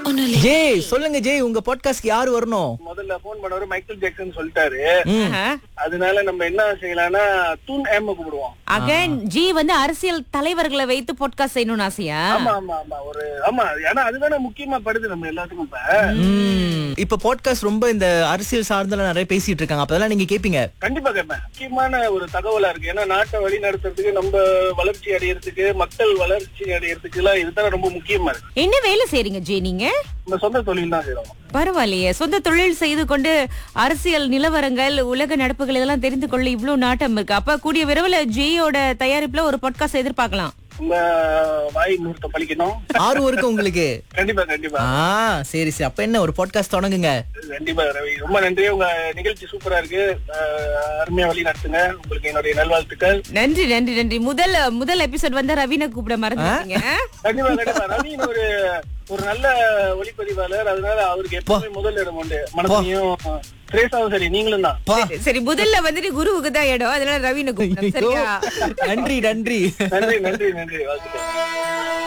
ஒண்ணும் இல்ல ஜெய் சொல்லுங்க ஜெய் உங்க பாட்காஸ்ட்க்கு யாரு வரணும் முதல்ல போன் பண்ணவர் மைக்கேல் ஜாக்சன் சொல்லிட்டாரு ம். அதனால நம்ம என்ன செய்யலாம்னா தூண் ஏம கூப்பிடுவோம் அகைன் ஜி வந்து அரசியல் தலைவர்களை வைத்து பாட்காஸ்ட் செய்யணும்னு ஆசையா ஆமா ஆமா ஆமா ஒரு ஆமா ஏன்னா அதுதானே முக்கியமா படுது நம்ம எல்லாத்துக்கும் இப்ப ம். இப்ப பாட்காஸ்ட் ரொம்ப இந்த அரசியல் சார்ந்தெல்லாம் நிறைய பேசிட்டு இருக்காங்க அப்பதெல்லாம் நீங்க கேப்பீங்க கண்டிப்பா கேட்பேன் முக்கியமான ஒரு தகவலா இருக்கு ஏன்னா நாட்டை வழி நடத்துறதுக்கு நம்ம வளர்ச்சி அடையறதுக்கு மக்கள் வளர்ச்சி அடையறதுக்கு எல்லாம் இதுதான் ரொம்ப முக்கியமா இருக்கு என்ன வேலை செய்றீங்க ஜி நீங்க நம்ம சொந்த தொழில் தான் செய்யறோம் பரவாயில்லையே சொந்த தொழில் செய்து கொண்டு அரசியல் நிலவரங்கள் உலக நடப்புகள் இதெல்லாம் தெரிந்து கொள்ள இவ்வளவு நாட்டம் இருக்கு அப்ப கூடிய விரைவில் ஜியோட தயாரிப்புல ஒரு பாட்காஸ்ட் எதிர்பார்க்கலாம் உங்க வாய் முகூர்த்தம் பழிக்கணும் ஆர்வம் இருக்கு உங்களுக்கு கண்டிப்பா கண்டிப்பா ஆ சரி சரி அப்ப என்ன ஒரு பாட்காஸ்ட் தொடங்குங்க கண்டிப்பா ரவி ரொம்ப நன்றி உங்க நிகழ்ச்சி சூப்பரா இருக்கு அஹ், அருமையா வழி நடத்துங்க உங்களுக்கு என்னுடைய நல்வாழ்த்துக்கள் நன்றி நன்றி நன்றி முதல் முதல் எபிசோட் வந்து ரவீன கூப்பிட மறந்துட்டீங்க கண்டிப்பா கண்டிப்பா ரவின் ஒரு ஒரு நல்ல ஒளிப்பதிவாளர் அதனால அவருக்கு எப்பவுமே முதல் இடம் உண்டு மனசையும் திரேசாவும் சரி நீங்களும் தான் பா. சரி முதல்ல வந்துட்டு குருவுக்கு தான் இடம் அதனால ரவீன கூப்பிட்டேன் சரியா நன்றி நன்றி நன்றி நன்றி நன்றி வாழ்த்துக்கள்